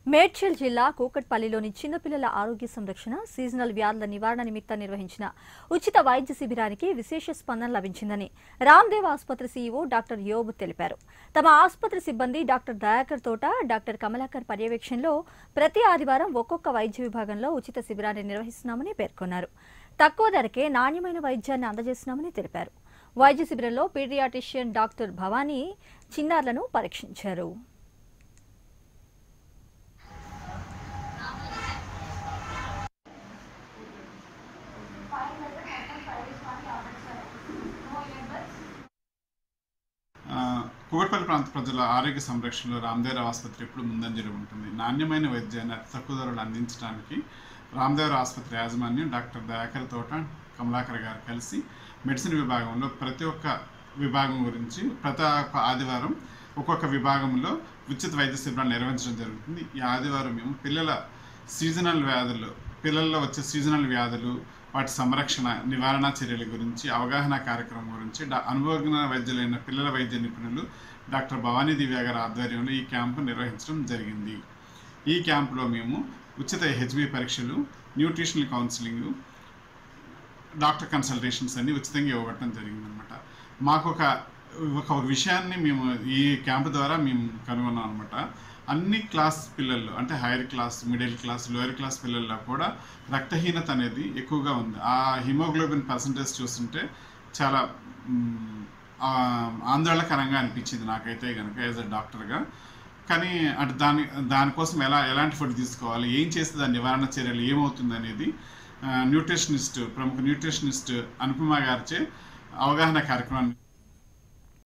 మేడ్చల్ జిల్లా కూకట్పల్లిలోని చిన్నపిల్లల ఆరోగ్య సంరక్షణ సీజనల్ వ్యాధుల నివారణ నిమిత్తం నిర్వహించిన ఉచిత వైద్య శిబిరానికి విశేష స్పందన లభించిందని రామ్దేవ్ ఆసుపత్రి సీఈఓ డాక్టర్ యోబ్ తెలిపారు తమ ఆసుపత్రి సిబ్బంది డాక్టర్ దయాకర్ తోట డాక్టర్ కమలాకర్ పర్యవేక్షణలో ప్రతి ఆదివారం ఒక్కొక్క వైద్య విభాగంలో ఉచిత శిబిరాన్ని నిర్వహిస్తున్నామని పేర్కొన్నారు తక్కువ ధరకే నాణ్యమైన వైద్యాన్ని అందజేస్తున్నామని తెలిపారు వైద్య శిబిరంలో పీడియాటిషియన్ డాక్టర్ భవానీ చిన్నారులను పరీక్షించారు ఆ, కూకట్పల్లి ప్రాంత ప్రజల ఆరోగ్య సంరక్షణలో రామదేవరావు ఆసుపత్రి ఎప్పుడు ముందంజలో ఉంటుంది నాణ్యమైన వైద్యాన్ని అతి తక్కువ ధరలు అందించడానికి రామదేవరావు ఆసుపత్రి యాజమాన్యం డాక్టర్ దయాకర్ తోట కమలాకర్ గారు కలిసి మెడిసిన్ విభాగంలో ప్రతి ఒక్క విభాగం గురించి ప్రతి ఒక్క ఆదివారం ఒక్కొక్క విభాగంలో ఉచిత వైద్య శిబిరాలు నిర్వహించడం జరుగుతుంది ఈ ఆదివారం మేము పిల్లల సీజనల్ వ్యాధులు పిల్లల్లో వచ్చే సీజనల్ వ్యాధులు వాటి సంరక్షణ నివారణ చర్యల గురించి అవగాహన కార్యక్రమం గురించి డా అనుభవజ్ఞ వైద్యులైన పిల్లల వైద్య నిపుణులు డాక్టర్ భవానీ దివ్య గారి ఆధ్వర్యంలో ఈ క్యాంపు నిర్వహించడం జరిగింది ఈ క్యాంపులో మేము ఉచిత హెచ్బి పరీక్షలు న్యూట్రిషనల్ కౌన్సిలింగ్ డాక్టర్ కన్సల్టేషన్స్ అన్ని ఉచితంగా ఇవ్వబట్టడం జరిగిందనమాట మాకు ఒక ఒక విషయాన్ని మేము ఈ క్యాంప్ ద్వారా మేము కనుగొన్నాం అనమాట అన్ని క్లాస్ పిల్లల్లో అంటే higher class middle class lower class పిల్లల్లో కూడా రక్తహీనత అనేది ఎక్కువగా ఉంది ఆ హిమోగ్లోబిన్ పర్సంటేజ్ చూస్తుంటే చాలా మ్, ఆ, ఆందోళనకరంగా అనిపించింది నాకైతే కనుక యాజ్ అ డాక్టర్గా కానీ అంటే దాని దానికోసం ఎలా ఎలాంటి ఫుడ్ తీసుకోవాలి ఏం చేస్తే దాని నివారణ చర్యలు ఏమవుతుంది అనేది న్యూట్రిషనిస్ట్ ప్రముఖ న్యూట్రిషనిస్ట్ అనుపమ గారిచే అవగాహన కార్యక్రమాన్ని